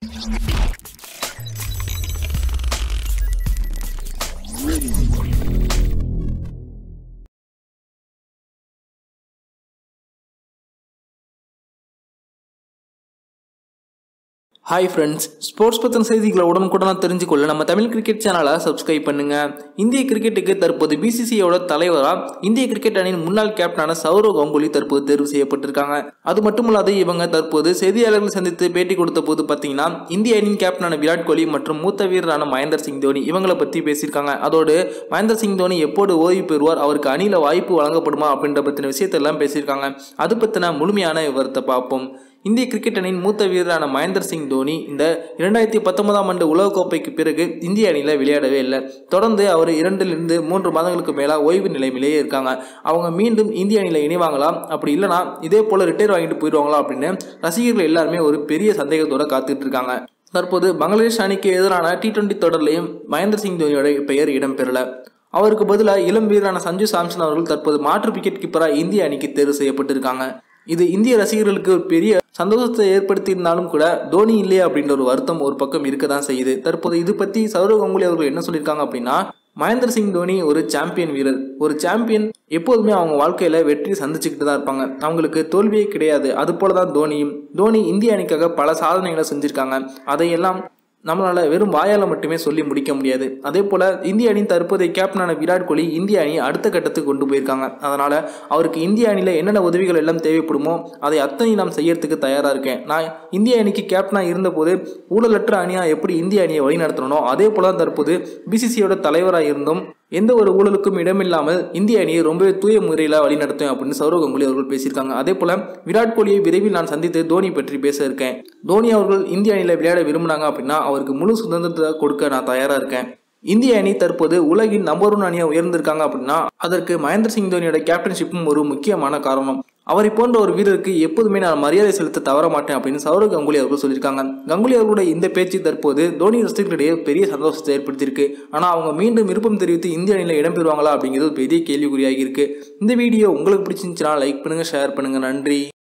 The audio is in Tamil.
ஹாய் ஃப்ரெண்ட்ஸ் ஸ்போர்ட்ஸ் பற்றின செய்திகளை உடனுக்குடனாக தெரிஞ்சுக்கொள்ள நம்ம தமிழ் கிரிக்கெட் சேனலை சப்ஸ்கிரைப் பண்ணுங்க இந்திய கிரிக்கெட்டுக்கு தற்போது பிசிசிஐயோட தலைவராக இந்திய கிரிக்கெட் அணியின் முன்னாள் கேப்டனான சௌரவ் கங்குலி தற்போது தேர்வு செய்யப்பட்டிருக்காங்க அது மட்டுமல்லாது இவங்க தற்போது செய்தியாளர்கள் சந்தித்து பேட்டி கொடுத்த போது பார்த்தீங்கன்னா இந்திய அணியின் கேப்டனான விராட் கோலி மற்றும் மூத்த வீரரான மகேந்தர் சிங் தோனி இவங்களை பற்றி பேசியிருக்காங்க அதோடு மகேந்தர் சிங் தோனி எப்போது ஓய்வு பெறுவார் அவருக்கு அணியில் வாய்ப்பு வழங்கப்படுமா அப்படின்ற பற்றின விஷயத்தெல்லாம் பேசியிருக்காங்க அது பற்றின முழுமையான விவரத்தை பார்ப்போம் இந்திய கிரிக்கெட் அணியின் மூத்த வீரரான மகேந்தர் சிங் தோனி இந்த இரண்டாயிரத்தி பத்தொன்பதாம் ஆண்டு உலகக்கோப்பைக்கு பிறகு இந்திய அணியில் விளையாடவே இல்லை தொடர்ந்து அவர் இரண்டிலிருந்து மூன்று மாதங்களுக்கு மேலாக ஓய்வு நிலைமையிலேயே இருக்காங்க அவங்க மீண்டும் இந்திய அணியில் இணைவாங்களா அப்படி இல்லைனா இதே போல் ரிட்டையர் வாங்கிட்டு போயிடுவாங்களா அப்படின்னு ரசிகர்கள் எல்லாருமே ஒரு பெரிய சந்தேகத்தோட காத்துட்டு இருக்காங்க தற்போது பங்களாதேஷ் அணிக்கு எதிரான டி டுவெண்ட்டி தொடர்லையும் மகேந்திர சிங் தோனியோட பெயர் இடம்பெறல அவருக்கு பதிலாக இளம் வீரரான சஞ்சு சாம்சன் அவர்கள் தற்போது மாற்று விக்கெட் கீப்பராக இந்திய அணிக்கு தேர்வு செய்யப்பட்டிருக்காங்க இது இந்திய ரசிகர்களுக்கு ஒரு பெரிய சந்தோஷத்தை ஏற்படுத்தியிருந்தாலும் கூட தோனி இல்லையே அப்படின்ற ஒரு வருத்தம் ஒரு பக்கம் இருக்க தான் செய்யுது தற்போது இது பற்றி சௌரவ் கங்குலி அவர்கள் என்ன சொல்லியிருக்காங்க அப்படின்னா மகேந்திர சிங் தோனி ஒரு சாம்பியன் வீரர் ஒரு சாம்பியன் எப்போதுமே அவங்க வாழ்க்கையில் வெற்றி சந்திச்சுக்கிட்டு தான் இருப்பாங்க அவங்களுக்கு தோல்வியே கிடையாது அது போல தான் தோனியும் தோனி இந்திய அணிக்காக பல சாதனைகளை செஞ்சுருக்காங்க அதையெல்லாம் நம்மளால் வெறும் வாயால் மட்டுமே சொல்லி முடிக்க முடியாது அதே போல் இந்திய அணியின் தற்போதைய கேப்டனான விராட் கோலி இந்திய அணியை அடுத்த கட்டத்துக்கு கொண்டு போயிருக்காங்க அதனால் அவருக்கு இந்திய அணியில் என்னென்ன உதவிகள் எல்லாம் தேவைப்படுமோ அதை அத்தனை நாம் செய்யறதுக்கு தயாராக இருக்கேன் நான் இந்திய அணிக்கு கேப்டனாக இருந்தபோது ஊழலற்ற அணியாக எப்படி இந்திய அணியை வழிநடத்தணும் அதே போல தான் தற்போது பிசிசியோட தலைவராக இருந்தும் எந்த ஒரு ஊழலுக்கும் இடமில்லாமல் இந்திய அணியை ரொம்பவே தூய முறையில் வழிநடத்தும் அப்படின்னு சௌரவ் கங்குலி அவர்கள் பேசியிருக்காங்க அதே போல விராட் கோலியை விரைவில் நான் சந்தித்து தோனி பற்றி பேச இருக்கேன் தோனி அவர்கள் இந்திய அணியில் விளையாட விரும்பினாங்க அப்படின்னா அவருக்கு முழு சுதந்திரத்தை கொடுக்க நான் தயாராக இருக்கேன் இந்திய அணி தற்போது உலகின் நம்பர் ஒன் அணியாக உயர்ந்திருக்காங்க அப்படின்னா அதற்கு மகேந்திர சிங் தோனியோட கேப்டன்ஷிப்பும் ஒரு முக்கியமான காரணம் அவரை போன்ற ஒரு வீரருக்கு எப்போதுமே நான் மரியாதை செலுத்த தவற மாட்டேன் அப்படின்னு சௌரவ் கங்குலி அவர்கள் சொல்லியிருக்காங்க கங்குலி அவர்களுடைய இந்த பேச்சு தற்போது தோனி ரசிகர்களிடையே பெரிய சந்தோஷத்தை ஏற்படுத்தியிருக்கு ஆனால் அவங்க மீண்டும் விருப்பம் தெரிவித்து இந்திய அணியில் இடம்பெறுவாங்களா அப்படிங்கிறது ஒரு பெரிய கேள்விக்குறியாகி இருக்கு இந்த வீடியோ உங்களுக்கு பிடிச்சிருந்துச்சுன்னா லைக் பண்ணுங்க ஷேர் பண்ணுங்க நன்றி